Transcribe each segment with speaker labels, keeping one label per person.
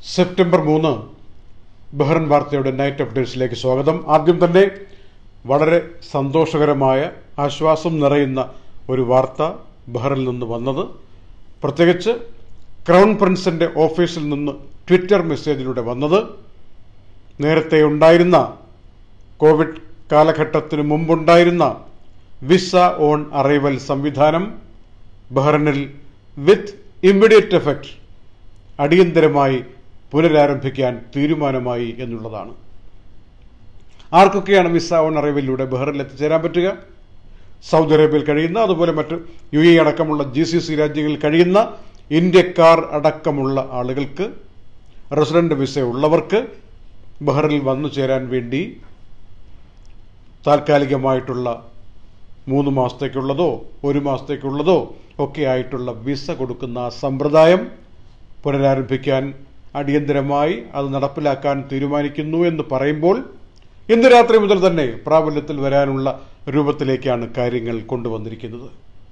Speaker 1: September മൂന്ന് Bahrain വാർത്തയുടെ night അപ്ഡേറ്റ്സിലേക്ക് സ്വാഗതം ആദ്യം തന്നെ വളരെ സന്തോഷകരമായ ആശ്വാസം നിറയുന്ന ഒരു വാർത്ത ബഹ്റിൽ നിന്ന് വന്നത് പ്രത്യേകിച്ച് ക്രൗൺ പ്രിൻസിന്റെ ഓഫീസിൽ നിന്ന് ട്വിറ്റർ മെസ്സേജിലൂടെ വന്നത് നേരത്തെ ഉണ്ടായിരുന്ന കോവിഡ് കാലഘട്ടത്തിന് മുമ്പുണ്ടായിരുന്ന വിസ ഓൺ അറൈവൽ സംവിധാനം ബഹ്റിനിൽ വിത്ത് ഇമ്മീഡിയറ്റ് എഫക്റ്റ് അടിയന്തരമായി പുനരാരംഭിക്കാൻ തീരുമാനമായി എന്നുള്ളതാണ് ആർക്കൊക്കെയാണ് വിസ ഓൺ അറൈവലിലൂടെ ബഹ്റിനിൽ എത്തിച്ചേരാൻ പറ്റുക സൗദി അറേബ്യയിൽ കഴിയുന്ന അതുപോലെ മറ്റ് യു എ അടക്കമുള്ള ജി സി സി രാജ്യങ്ങളിൽ കഴിയുന്ന ഇന്ത്യക്കാർ അടക്കമുള്ള ആളുകൾക്ക് റെസിഡന്റ് വിസ ഉള്ളവർക്ക് ബഹ്റിനിൽ വന്നു ചേരാൻ വേണ്ടി താൽക്കാലികമായിട്ടുള്ള മൂന്ന് മാസത്തേക്കുള്ളതോ ഒരു മാസത്തേക്കുള്ളതോ ഒക്കെ ആയിട്ടുള്ള വിസ കൊടുക്കുന്ന ആ സമ്പ്രദായം പുനരാരംഭിക്കാൻ അടിയന്തരമായി അത് നടപ്പിലാക്കാൻ തീരുമാനിക്കുന്നു എന്ന് പറയുമ്പോൾ ഇന്ന് രാത്രി മുതൽ തന്നെ പ്രാബല്യത്തിൽ വരാനുള്ള രൂപത്തിലേക്കാണ് കാര്യങ്ങൾ കൊണ്ടുവന്നിരിക്കുന്നത്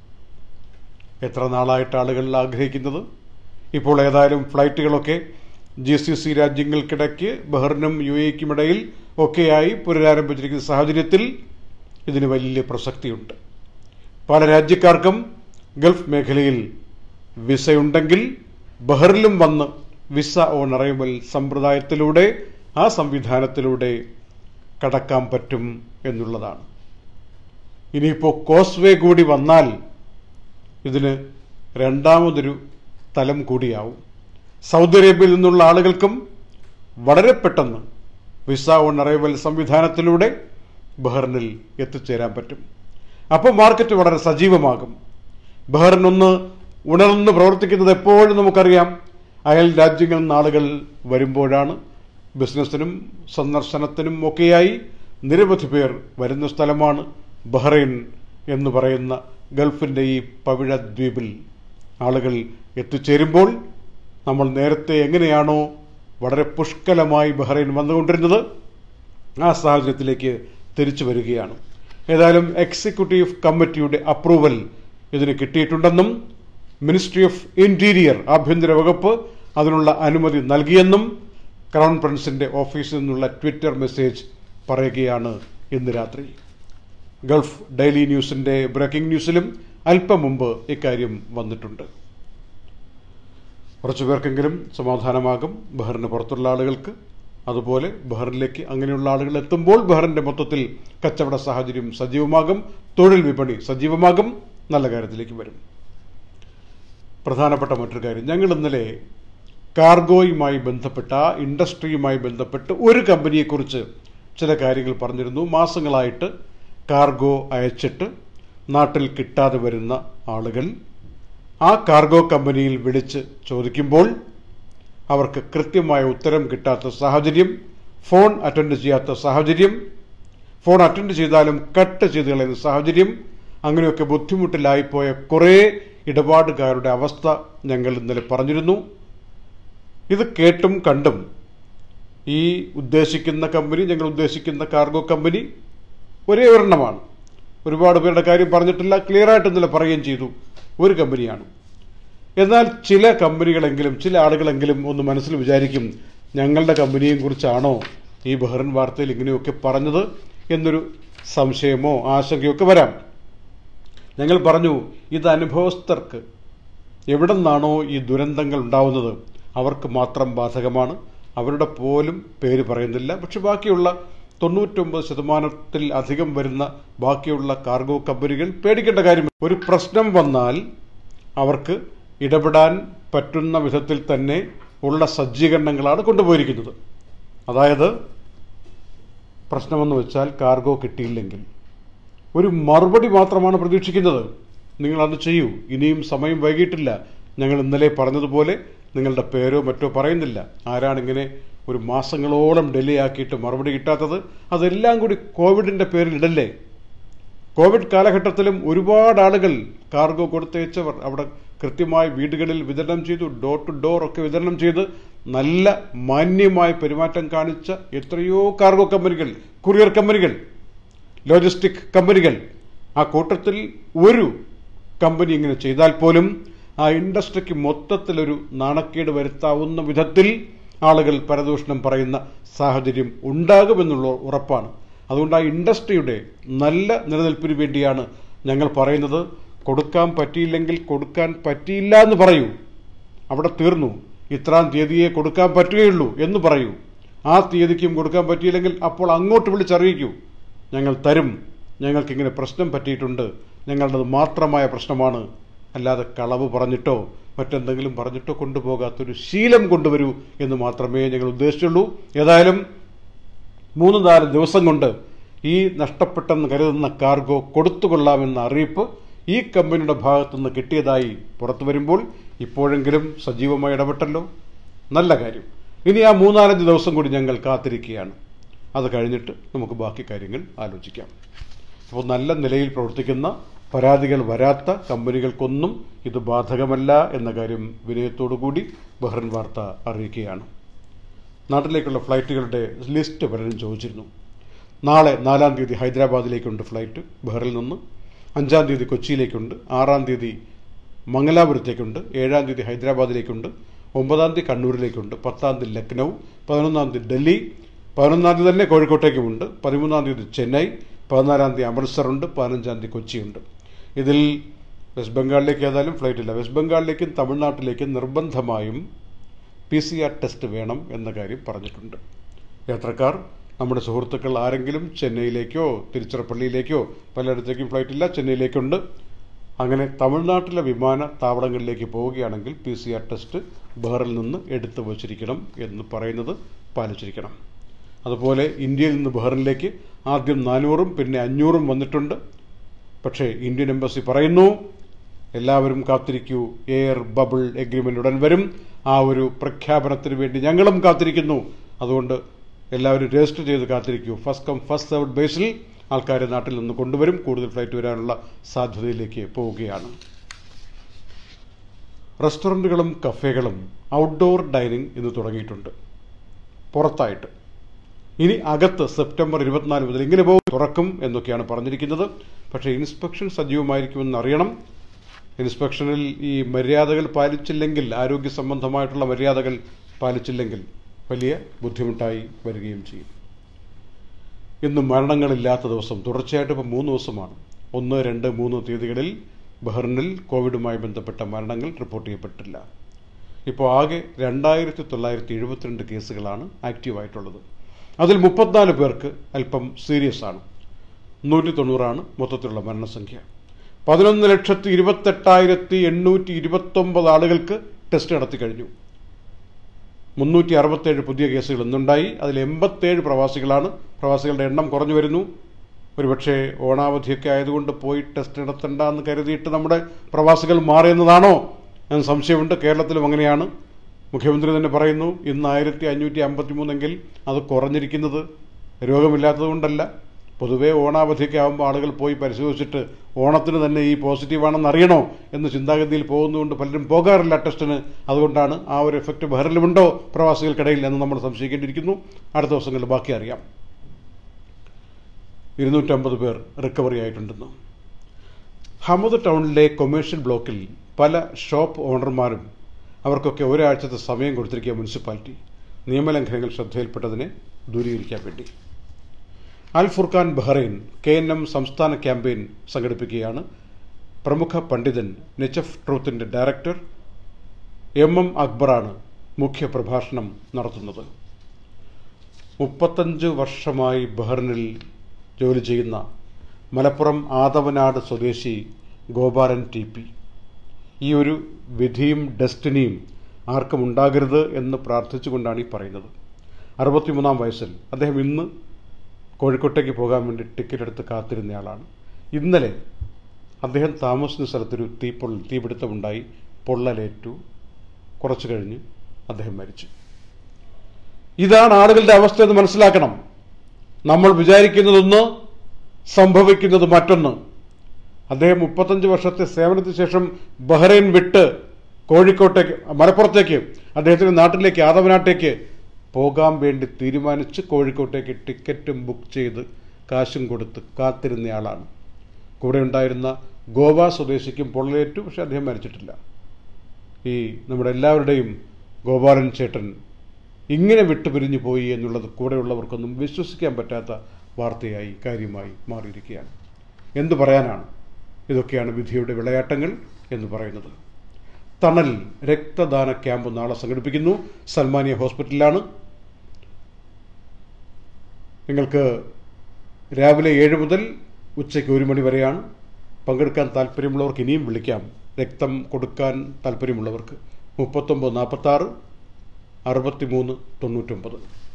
Speaker 1: എത്ര നാളായിട്ട് ആളുകൾ ആഗ്രഹിക്കുന്നത് ഇപ്പോൾ ഏതായാലും ഫ്ലൈറ്റുകളൊക്കെ ജി സി സി രാജ്യങ്ങൾക്കിടയ്ക്ക് ബഹ്റിനും യു എക്കുമിടയിൽ ഒക്കെയായി പുനരാരംഭിച്ചിരിക്കുന്ന സാഹചര്യത്തിൽ ഇതിന് വലിയ പ്രസക്തിയുണ്ട് പല രാജ്യക്കാർക്കും ഗൾഫ് മേഖലയിൽ വിസയുണ്ടെങ്കിൽ ബഹ്റിലും വന്ന് വിസ ഓൺ അറൈവൽ സമ്പ്രദായത്തിലൂടെ ആ സംവിധാനത്തിലൂടെ കടക്കാൻ പറ്റും എന്നുള്ളതാണ് ഇനിയിപ്പോൾ കോസ്വേ കൂടി വന്നാൽ ഇതിന് രണ്ടാമതൊരു തലം കൂടിയാവും സൗദി അറേബ്യയിൽ നിന്നുള്ള ആളുകൾക്കും വളരെ പെട്ടെന്ന് വിസ ഓൺ അറൈവൽ സംവിധാനത്തിലൂടെ ബഹ്റിനിൽ എത്തിച്ചേരാൻ പറ്റും അപ്പോൾ മാർക്കറ്റ് വളരെ സജീവമാകും ബഹ്റിൻ ഒന്ന് ഉണർന്ന് പ്രവർത്തിക്കുന്നത് എപ്പോഴും നമുക്കറിയാം അയൽ രാജ്യങ്ങളിൽ നിന്ന് ആളുകൾ വരുമ്പോഴാണ് ബിസിനസ്സിനും സന്ദർശനത്തിനും ഒക്കെയായി നിരവധി പേർ വരുന്ന സ്ഥലമാണ് ബഹ്റൈൻ എന്ന് പറയുന്ന ഗൾഫിൻ്റെ ഈ പവിഴ ദ്വീപിൽ ആളുകൾ എത്തിച്ചേരുമ്പോൾ നമ്മൾ നേരത്തെ എങ്ങനെയാണോ വളരെ പുഷ്കലമായി ബഹ്റൈൻ വന്നുകൊണ്ടിരുന്നത് ആ സാഹചര്യത്തിലേക്ക് തിരിച്ചു വരികയാണ് ഏതായാലും എക്സിക്യൂട്ടീവ് കമ്മിറ്റിയുടെ അപ്രൂവൽ ഇതിന് കിട്ടിയിട്ടുണ്ടെന്നും മിനിസ്ട്രി ഓഫ് ഇന്റീരിയർ ആഭ്യന്തര വകുപ്പ് അതിനുള്ള അനുമതി നൽകിയെന്നും ക്രൗൺ പ്രിൻസിന്റെ ഓഫീസിൽ നിന്നുള്ള ട്വിറ്റർ മെസ്സേജ് പറയുകയാണ് ഇന്ന് രാത്രി ഗൾഫ് ഡെയിലി ന്യൂസിന്റെ ബ്രേക്കിംഗ് ന്യൂസിലും അല്പം മുമ്പ് ഇക്കാര്യം വന്നിട്ടുണ്ട് കുറച്ചു പേർക്കെങ്കിലും സമാധാനമാകും ബഹ്റിന് പുറത്തുള്ള ആളുകൾക്ക് അതുപോലെ ബഹ്റിനിലേക്ക് അങ്ങനെയുള്ള ആളുകൾ എത്തുമ്പോൾ ബഹ്റിന്റെ മൊത്തത്തിൽ കച്ചവട സാഹചര്യം സജീവമാകും തൊഴിൽ വിപണി സജീവമാകും നല്ല കാര്യത്തിലേക്ക് വരും പ്രധാനപ്പെട്ട മറ്റൊരു കാര്യം ഞങ്ങൾ ഇന്നലെ കാർഗോയുമായി ബന്ധപ്പെട്ട ആ ഇൻഡസ്ട്രിയുമായി ബന്ധപ്പെട്ട് ഒരു കമ്പനിയെക്കുറിച്ച് ചില കാര്യങ്ങൾ പറഞ്ഞിരുന്നു മാസങ്ങളായിട്ട് കാർഗോ അയച്ചിട്ട് നാട്ടിൽ കിട്ടാതെ വരുന്ന ആളുകൾ ആ കാർഗോ കമ്പനിയിൽ വിളിച്ച് ചോദിക്കുമ്പോൾ അവർക്ക് കൃത്യമായ ഉത്തരം കിട്ടാത്ത സാഹചര്യം ഫോൺ അറ്റൻഡ് ചെയ്യാത്ത സാഹചര്യം ഫോൺ അറ്റൻഡ് ചെയ്താലും കട്ട് ചെയ്ത് കളയുന്ന സാഹചര്യം അങ്ങനെയൊക്കെ ബുദ്ധിമുട്ടിലായിപ്പോയ കുറേ ഇടപാടുകാരുടെ അവസ്ഥ ഞങ്ങൾ ഇന്നലെ പറഞ്ഞിരുന്നു ഇത് കേട്ടും കണ്ടും ഈ ഉദ്ദേശിക്കുന്ന കമ്പനി ഞങ്ങൾ ഉദ്ദേശിക്കുന്ന കാർഗോ കമ്പനി ഒരേ ഒരെണ്ണമാണ് ഒരുപാട് പേരുടെ കാര്യം പറഞ്ഞിട്ടില്ല ക്ലിയറായിട്ട് ഇന്നലെ പറയുകയും ചെയ്തു ഒരു കമ്പനിയാണ് എന്നാൽ ചില കമ്പനികളെങ്കിലും ചില ആളുകളെങ്കിലും ഒന്ന് മനസ്സിൽ വിചാരിക്കും ഞങ്ങളുടെ കമ്പനിയെ കുറിച്ചാണോ ഈ ബഹ്റിൻ വാർത്തയിൽ ഇങ്ങനെയൊക്കെ പറഞ്ഞത് എന്നൊരു സംശയമോ ആശങ്കയോ ഒക്കെ വരാം ഞങ്ങൾ പറഞ്ഞു ഇത് അനുഭവസ്ഥർക്ക് എവിടെ നിന്നാണോ ഈ ദുരന്തങ്ങൾ ഉണ്ടാവുന്നത് അവർക്ക് മാത്രം ബാധകമാണ് അവരുടെ പോലും പേര് പറയുന്നില്ല പക്ഷെ ബാക്കിയുള്ള തൊണ്ണൂറ്റൊമ്പത് ശതമാനത്തിൽ അധികം വരുന്ന ബാക്കിയുള്ള കാർഗോ കമ്പനികൾ പേടിക്കേണ്ട കാര്യം ഒരു പ്രശ്നം വന്നാൽ അവർക്ക് ഇടപെടാൻ പറ്റുന്ന വിധത്തിൽ തന്നെ ഉള്ള സജ്ജീകരണങ്ങളാണ് കൊണ്ടുപോയിരിക്കുന്നത് അതായത് പ്രശ്നമെന്ന് വെച്ചാൽ കാർഗോ കിട്ടിയില്ലെങ്കിൽ ഒരു മറുപടി മാത്രമാണ് പ്രതീക്ഷിക്കുന്നത് നിങ്ങൾ അത് ചെയ്യൂ ഇനിയും സമയം വൈകിട്ടില്ല ഞങ്ങൾ ഇന്നലെ പറഞ്ഞതുപോലെ നിങ്ങളുടെ പേരോ മറ്റോ പറയുന്നില്ല ആരാണിങ്ങനെ ഒരു മാസങ്ങളോളം ഡിലേ ആക്കിയിട്ട് മറുപടി കിട്ടാത്തത് അതെല്ലാം കൂടി കോവിഡിന്റെ പേരിൽ ഇടല്ലേ കോവിഡ് കാലഘട്ടത്തിലും ഒരുപാട് ആളുകൾ കാർഗോ കൊടുത്തയച്ചവർ അവിടെ കൃത്യമായി വീടുകളിൽ വിതരണം ചെയ്തു ഡോർ ടു ഡോർ ഒക്കെ വിതരണം ചെയ്ത് നല്ല മാന്യമായ പെരുമാറ്റം കാണിച്ച എത്രയോ കാർഗോ കമ്പനികൾ കൊറിയർ കമ്പനികൾ ലോജിസ്റ്റിക് കമ്പനികൾ ആ കൂട്ടത്തിൽ ഒരു കമ്പനി ഇങ്ങനെ ചെയ്താൽ പോലും ആ ഇൻഡസ്ട്രിക്ക് മൊത്തത്തിലൊരു നാണക്കേട് വരുത്താവുന്ന വിധത്തിൽ ആളുകൾ പരദൂഷണം പറയുന്ന സാഹചര്യം ഉണ്ടാകുമെന്നുള്ള ഉറപ്പാണ് അതുകൊണ്ട് ആ ഇൻഡസ്ട്രിയുടെ നല്ല നിലനിൽപ്പിന് വേണ്ടിയാണ് ഞങ്ങൾ പറയുന്നത് കൊടുക്കാൻ പറ്റിയില്ലെങ്കിൽ കൊടുക്കാൻ പറ്റിയില്ല എന്ന് പറയൂ അവിടെ തീർന്നു ഇത്രാം തീയതിയെ കൊടുക്കാൻ പറ്റുകയുള്ളൂ എന്ന് പറയൂ ആ തീയതിക്കും കൊടുക്കാൻ പറ്റിയില്ലെങ്കിൽ അപ്പോൾ അങ്ങോട്ട് വിളിച്ചറിയിക്കൂ ഞങ്ങൾ തരും ഞങ്ങൾക്കിങ്ങനെ പ്രശ്നം പറ്റിയിട്ടുണ്ട് ഞങ്ങളുടേത് മാത്രമായ പ്രശ്നമാണ് അല്ലാതെ കളവ് പറഞ്ഞിട്ടോ മറ്റെന്തെങ്കിലും പറഞ്ഞിട്ടോ കൊണ്ടുപോകാത്തൊരു ശീലം കൊണ്ടുവരൂ എന്ന് മാത്രമേ ഞങ്ങൾ ഉദ്ദേശിച്ചുള്ളൂ ഏതായാലും മൂന്ന് നാല് ദിവസം കൊണ്ട് ഈ നഷ്ടപ്പെട്ടെന്ന് കരുതുന്ന കാർഗോ കൊടുത്തുകൊള്ളാമെന്ന അറിയിപ്പ് ഈ കമ്പനിയുടെ ഭാഗത്തുനിന്ന് കിട്ടിയതായി പുറത്തു വരുമ്പോൾ ഇപ്പോഴെങ്കിലും സജീവമായി ഇടപെട്ടല്ലോ നല്ല കാര്യം ഇനി ആ മൂന്നാലഞ്ച് ദിവസം കൂടി ഞങ്ങൾ കാത്തിരിക്കുകയാണ് അത് കഴിഞ്ഞിട്ട് നമുക്ക് ബാക്കി കാര്യങ്ങൾ ആലോചിക്കാം അപ്പോൾ നല്ല നിലയിൽ പ്രവർത്തിക്കുന്ന പരാതികൾ വരാത്ത കമ്പനികൾക്കൊന്നും ഇത് ബാധകമല്ല എന്ന കാര്യം വിനയത്തോടു കൂടി ബഹ്റിൻ വാർത്ത അറിയിക്കുകയാണ് നാട്ടിലേക്കുള്ള ഫ്ലൈറ്റുകളുടെ ലിസ്റ്റ് പലരും ചോദിച്ചിരുന്നു നാളെ നാലാം തീയതി ഹൈദരാബാദിലേക്കുണ്ട് ഫ്ലൈറ്റ് ബഹ്റിൽ നിന്ന് അഞ്ചാം തീയതി കൊച്ചിയിലേക്കുണ്ട് ആറാം തീയതി മംഗലാപുരത്തേക്കുണ്ട് ഏഴാം തീയതി ഹൈദരാബാദിലേക്കുണ്ട് ഒമ്പതാം തീയതി കണ്ണൂരിലേക്കുണ്ട് പത്താം തീയതി ലക്നൗ പതിനൊന്നാം തീയതി ഡൽഹി പതിനൊന്നാം തീയതി തന്നെ കോഴിക്കോട്ടേക്കുമുണ്ട് പതിമൂന്നാം തീയതി ചെന്നൈ പതിനാലാം തീയതി അമൃത്സറുണ്ട് പതിനഞ്ചാം തീയതി കൊച്ചിയുണ്ട് ഇതിൽ വെസ്റ്റ് ബംഗാളിലേക്ക് ഏതായാലും ഫ്ലൈറ്റ് ഇല്ല വെസ്റ്റ് ബംഗാളിലേക്കും തമിഴ്നാട്ടിലേക്കും നിർബന്ധമായും പി സി ആർ ടെസ്റ്റ് വേണം എന്ന കാര്യം പറഞ്ഞിട്ടുണ്ട് യാത്രക്കാർ നമ്മുടെ സുഹൃത്തുക്കൾ ആരെങ്കിലും ചെന്നൈയിലേക്കോ തിരുച്ചിറപ്പള്ളിയിലേക്കോ പലയിടത്തേക്കും ഫ്ലൈറ്റ് ഇല്ല ചെന്നൈയിലേക്കുണ്ട് അങ്ങനെ തമിഴ്നാട്ടിലെ വിമാന താവളങ്ങളിലേക്ക് പോവുകയാണെങ്കിൽ പി സി ആർ ടെസ്റ്റ് ബഹറിൽ നിന്ന് എടുത്തു വച്ചിരിക്കണം എന്ന് പറയുന്നത് പാലിച്ചിരിക്കണം അതുപോലെ ഇന്ത്യയിൽ നിന്ന് ബഹറിനിലേക്ക് ആദ്യം നാനൂറും പിന്നെ അഞ്ഞൂറും വന്നിട്ടുണ്ട് പക്ഷേ ഇന്ത്യൻ എംബസി പറയുന്നു എല്ലാവരും കാത്തിരിക്കൂ എയർ ബബിൾ എഗ്രിമെന്റ് ഉടൻ വരും ആ ഒരു പ്രഖ്യാപനത്തിന് വേണ്ടി ഞങ്ങളും കാത്തിരിക്കുന്നു അതുകൊണ്ട് എല്ലാവരും രജിസ്റ്റർ ചെയ്ത് കാത്തിരിക്കൂ ഫസ്റ്റ് കം ഫസ്റ്റ് സർവ്ഡ് ബേസിൽ ആൾക്കാരെ നാട്ടിൽ നിന്ന് കൊണ്ടുവരും കൂടുതൽ ഫ്ലൈറ്റ് വരാനുള്ള സാധ്യതയിലേക്ക് പോവുകയാണ് റെസ്റ്റോറൻറ്റുകളും കഫേകളും ഔട്ട്ഡോർ ഡൈനിങ് ഇന്ന് തുടങ്ങിയിട്ടുണ്ട് പുറത്തായിട്ട് ഇനി അകത്ത് സെപ്റ്റംബർ ഇരുപത്തിനാല് മുതൽ ഇങ്ങനെ പോകും തുറക്കും എന്നൊക്കെയാണ് പറഞ്ഞിരിക്കുന്നത് പക്ഷേ ഇൻസ്പെക്ഷൻ സജീവമായിരിക്കുമെന്ന് അറിയണം ഇൻസ്പെക്ഷനിൽ ഈ മര്യാദകൾ പാലിച്ചില്ലെങ്കിൽ ആരോഗ്യ സംബന്ധമായിട്ടുള്ള മര്യാദകൾ പാലിച്ചില്ലെങ്കിൽ വലിയ ബുദ്ധിമുട്ടായി വരികയും ചെയ്യും ഇന്ന് മരണങ്ങളില്ലാത്ത ദിവസം തുടർച്ചയായിട്ട് ഇപ്പോൾ മൂന്ന് ദിവസമാണ് ഒന്ന് രണ്ട് മൂന്ന് തീയതികളിൽ ബഹ്റിനിൽ കോവിഡുമായി ബന്ധപ്പെട്ട മരണങ്ങൾ റിപ്പോർട്ട് ചെയ്യപ്പെട്ടില്ല ഇപ്പോൾ ആകെ രണ്ടായിരത്തി തൊള്ളായിരത്തി എഴുപത്തിരണ്ട് കേസുകളാണ് ആക്റ്റീവായിട്ടുള്ളത് അതിൽ മുപ്പത്തിനാല് പേർക്ക് അല്പം സീരിയസ് ആണ് നൂറ്റി തൊണ്ണൂറാണ് മൊത്തത്തിലുള്ള മരണസംഖ്യ പതിനൊന്ന് ലക്ഷത്തി ഇരുപത്തെട്ടായിരത്തി എണ്ണൂറ്റി ഇരുപത്തൊമ്പത് ആളുകൾക്ക് ടെസ്റ്റ് നടത്തി കഴിഞ്ഞു മുന്നൂറ്റി അറുപത്തേഴ് പുതിയ കേസുകൾ ഇന്നുണ്ടായി അതിൽ എൺപത്തേഴ് പ്രവാസികളാണ് പ്രവാസികളുടെ എണ്ണം കുറഞ്ഞു വരുന്നു ഒരുപക്ഷെ ഓണാവധിയൊക്കെ ആയതുകൊണ്ട് പോയി ടെസ്റ്റ് നടത്തണ്ട എന്ന് കരുതിയിട്ട് നമ്മുടെ പ്രവാസികൾ മാറിയെന്നതാണോ എന്ന് സംശയമുണ്ട് കേരളത്തിലും അങ്ങനെയാണ് മുഖ്യമന്ത്രി തന്നെ പറയുന്നു ഇന്ന് ആയിരത്തി അഞ്ഞൂറ്റി അമ്പത്തി മൂന്നെങ്കിൽ അത് കുറഞ്ഞിരിക്കുന്നത് രോഗമില്ലാത്തതുകൊണ്ടല്ല പൊതുവേ ഓണാവധിയൊക്കെ ആകുമ്പോൾ ആളുകൾ പോയി പരിശോധിച്ചിട്ട് ഓണത്തിന് തന്നെ ഈ പോസിറ്റീവാണെന്ന് അറിയണോ എന്ന് ചിന്താഗതിയിൽ പോകുന്നതുകൊണ്ട് പലരും പോകാറില്ല ടെസ്റ്റിന് അതുകൊണ്ടാണ് ആ ഒരു എഫക്റ്റ് ബഹറിലുമുണ്ടോ പ്രവാസികൾക്കിടയിൽ എന്ന് നമ്മൾ സംശയിക്കേണ്ടിയിരിക്കുന്നു അടുത്ത ദിവസങ്ങളിൽ ബാക്കി അറിയാം ഇരുന്നൂറ്റമ്പത് പേർ റിക്കവറി ആയിട്ടുണ്ടെന്ന് ഹമദ് ടൗണിലെ കൊമേഴ്ഷ്യൽ ബ്ലോക്കിൽ പല ഷോപ്പ് ഓണർമാരും അവർക്കൊക്കെ ഒരാഴ്ചത്തെ സമയം കൊടുത്തിരിക്കുക മുനിസിപ്പാലിറ്റി നിയമലംഘനങ്ങൾ ശ്രദ്ധയിൽപ്പെട്ടതിനെ ദൂരീകരിക്കാൻ വേണ്ടി Al Furqan Bahrain K N M സംസ്ഥാന ക്യാമ്പയിൻ സംഘടിപ്പിക്കുകയാണ് പ്രമുഖ പണ്ഡിതൻ നെച്ചഫ് ട്രൂത്തിൻ്റെ ഡയറക്ടർ എം എം അക്ബറാണ് മുഖ്യ പ്രഭാഷണം നടത്തുന്നത് മുപ്പത്തഞ്ച് വർഷമായി ബഹ്റിനിൽ ജോലി ചെയ്യുന്ന മലപ്പുറം ആദവനാട് സ്വദേശി ഗോപാലൻ ടി പി ഈ ഒരു വിധിയും ഡെസ്റ്റിനിയും ആർക്കും ഉണ്ടാകരുത് എന്ന് പ്രാർത്ഥിച്ചുകൊണ്ടാണ് ഈ പറയുന്നത് അറുപത്തിമൂന്നാം വയസ്സിൽ അദ്ദേഹം ഇന്ന് കോഴിക്കോട്ടേക്ക് പോകാൻ വേണ്ടി ടിക്കറ്റ് എടുത്ത് കാത്തിരുന്നയാളാണ് ഇന്നലെ അദ്ദേഹം താമസിക്കുന്ന സ്ഥലത്തൊരു തീപ്പൊൾ തീപിടുത്തമുണ്ടായി പൊള്ളലേറ്റു കുറച്ചു കഴിഞ്ഞ് അദ്ദേഹം മരിച്ചു ഇതാണ് ആളുകളുടെ അവസ്ഥ എന്ന് മനസ്സിലാക്കണം നമ്മൾ വിചാരിക്കുന്നതൊന്ന് സംഭവിക്കുന്നത് മറ്റൊന്ന് അദ്ദേഹം മുപ്പത്തഞ്ച് വർഷത്തെ സേവനത്തിന് ശേഷം ബഹ്റൈൻ വിട്ട് കോഴിക്കോട്ടേക്ക് മലപ്പുറത്തേക്ക് അദ്ദേഹത്തിന്റെ നാട്ടിലേക്ക് ആദവനാട്ടേക്ക് പോകാൻ വേണ്ടി തീരുമാനിച്ച് കോഴിക്കോട്ടേക്ക് ടിക്കറ്റും ബുക്ക് ചെയ്ത് കാശും കൊടുത്ത് കാത്തിരുന്നയാളാണ് കൂടെ ഉണ്ടായിരുന്ന ഗോവ സ്വദേശിക്കും പൊള്ളലേറ്റു പക്ഷെ അദ്ദേഹം മരിച്ചിട്ടില്ല ഈ നമ്മുടെ എല്ലാവരുടെയും ഗോപാലൻ ചേട്ടൻ ഇങ്ങനെ വിട്ടുപിരിഞ്ഞു പോയി എന്നുള്ളത് കൂടെയുള്ളവർക്കൊന്നും വിശ്വസിക്കാൻ പറ്റാത്ത വാർത്തയായി കാര്യമായി മാറിയിരിക്കുകയാണ് എന്തു പറയാനാണ് ഇതൊക്കെയാണ് വിധിയുടെ വിളയാട്ടങ്ങൾ എന്ന് പറയുന്നത് തണൽ രക്തദാന ക്യാമ്പ് നാളെ സംഘടിപ്പിക്കുന്നു സൽമാനിയ ഹോസ്പിറ്റലിലാണ് നിങ്ങൾക്ക് രാവിലെ ഏഴ് മുതൽ ഉച്ചയ്ക്ക് ഒരു മണി വരെയാണ് പങ്കെടുക്കാൻ താല്പര്യമുള്ളവർക്ക് ഇനിയും വിളിക്കാം രക്തം കൊടുക്കാൻ താല്പര്യമുള്ളവർക്ക് മുപ്പത്തൊമ്പത് നാൽപ്പത്താറ് അറുപത്തിമൂന്ന് തൊണ്ണൂറ്റൊമ്പത്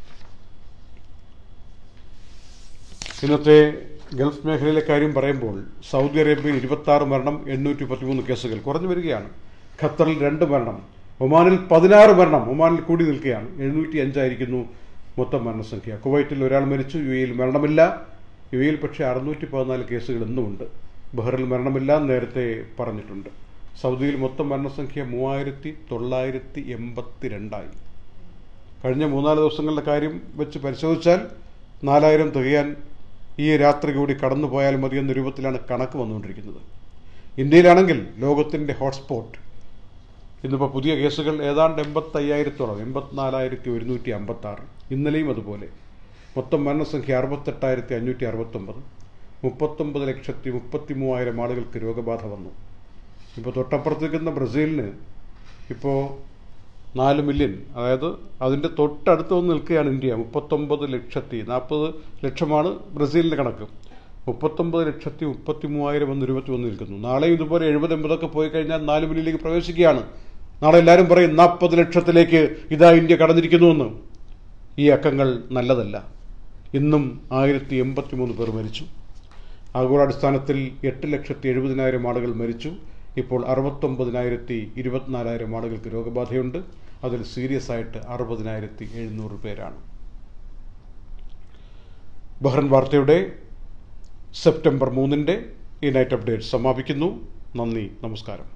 Speaker 1: ഇന്നത്തെ ഗൾഫ് മേഖലയിലെ കാര്യം പറയുമ്പോൾ സൗദി അറേബ്യയിൽ ഇരുപത്തി മരണം എണ്ണൂറ്റി പത്തിമൂന്ന് കേസുകൾ കുറഞ്ഞു വരികയാണ് ഖത്തറിൽ രണ്ട് മരണം ഒമാനിൽ പതിനാറ് മരണം ഒമാനിൽ കൂടി നിൽക്കുകയാണ് എഴുന്നൂറ്റി അഞ്ചായിരിക്കുന്നു മൊത്തം മരണസംഖ്യ കുവൈറ്റിൽ ഒരാൾ മരിച്ചു യു എയിൽ മരണമില്ല യു എയിൽ പക്ഷേ അറുന്നൂറ്റി പതിനാല് കേസുകൾ ഇന്നുമുണ്ട് ബഹറിൽ മരണമില്ല നേരത്തെ പറഞ്ഞിട്ടുണ്ട് സൗദിയിൽ മൊത്തം മരണസംഖ്യ മൂവായിരത്തി തൊള്ളായിരത്തി എൺപത്തി രണ്ടായി കഴിഞ്ഞ മൂന്നാല് ദിവസങ്ങളുടെ കാര്യം വെച്ച് പരിശോധിച്ചാൽ നാലായിരം തികയാൻ ഈ രാത്രി കൂടി കടന്നു പോയാൽ മതി എന്ന രൂപത്തിലാണ് കണക്ക് വന്നുകൊണ്ടിരിക്കുന്നത് ഇന്ത്യയിലാണെങ്കിൽ ലോകത്തിൻ്റെ ഹോട്ട്സ്പോട്ട് ഇന്നിപ്പോൾ പുതിയ കേസുകൾ ഏതാണ്ട് എൺപത്തയ്യായിരത്തോളം എൺപത്തിനാലായിരത്തി ഒരുന്നൂറ്റി അമ്പത്താറ് ഇന്നലെയും അതുപോലെ മൊത്തം മരണസംഖ്യ അറുപത്തെട്ടായിരത്തി അഞ്ഞൂറ്റി അറുപത്തൊമ്പത് മുപ്പത്തൊമ്പത് ലക്ഷത്തി മുപ്പത്തി മൂവായിരം ആളുകൾക്ക് രോഗബാധ വന്നു ഇപ്പോൾ തൊട്ടപ്പുറത്ത് നിൽക്കുന്ന ബ്രസീലിന് ഇപ്പോൾ നാല് മില്യൺ അതായത് അതിൻ്റെ തൊട്ടടുത്ത് വന്ന് നിൽക്കുകയാണ് ഇന്ത്യ മുപ്പത്തൊമ്പത് ലക്ഷത്തി നാൽപ്പത് ലക്ഷമാണ് ബ്രസീലിൻ്റെ കണക്ക് മുപ്പത്തൊമ്പത് ലക്ഷത്തി മുപ്പത്തി മൂവായിരം എന്ന് രൂപത്തിൽ വന്ന് നിൽക്കുന്നു നാളെ ഇതുപോലെ എഴുപത് എൺപതൊക്കെ പോയി കഴിഞ്ഞാൽ നാല് മില്യണിലേക്ക് പ്രവേശിക്കുകയാണ് നാളെ എല്ലാവരും പറയും നാൽപ്പത് ലക്ഷത്തിലേക്ക് ഇതാ ഇന്ത്യ കടന്നിരിക്കുന്നുവെന്ന് ഈ അക്കങ്ങൾ നല്ലതല്ല ഇന്നും ആയിരത്തി എൺപത്തി മൂന്ന് പേർ മരിച്ചു ആഗോളാടിസ്ഥാനത്തിൽ എട്ട് ലക്ഷത്തി എഴുപതിനായിരം ആളുകൾ മരിച്ചു ഇപ്പോൾ അറുപത്തൊമ്പതിനായിരത്തി ഇരുപത്തിനാലായിരം ആളുകൾക്ക് രോഗബാധയുണ്ട് അതിൽ സീരിയസ് ആയിട്ട് അറുപതിനായിരത്തി എഴുന്നൂറ് പേരാണ് ബഹ്റൻ വാർത്തയുടെ സെപ്റ്റംബർ മൂന്നിൻ്റെ ഈ നൈറ്റ് അപ്ഡേറ്റ് സമാപിക്കുന്നു നന്ദി നമസ്കാരം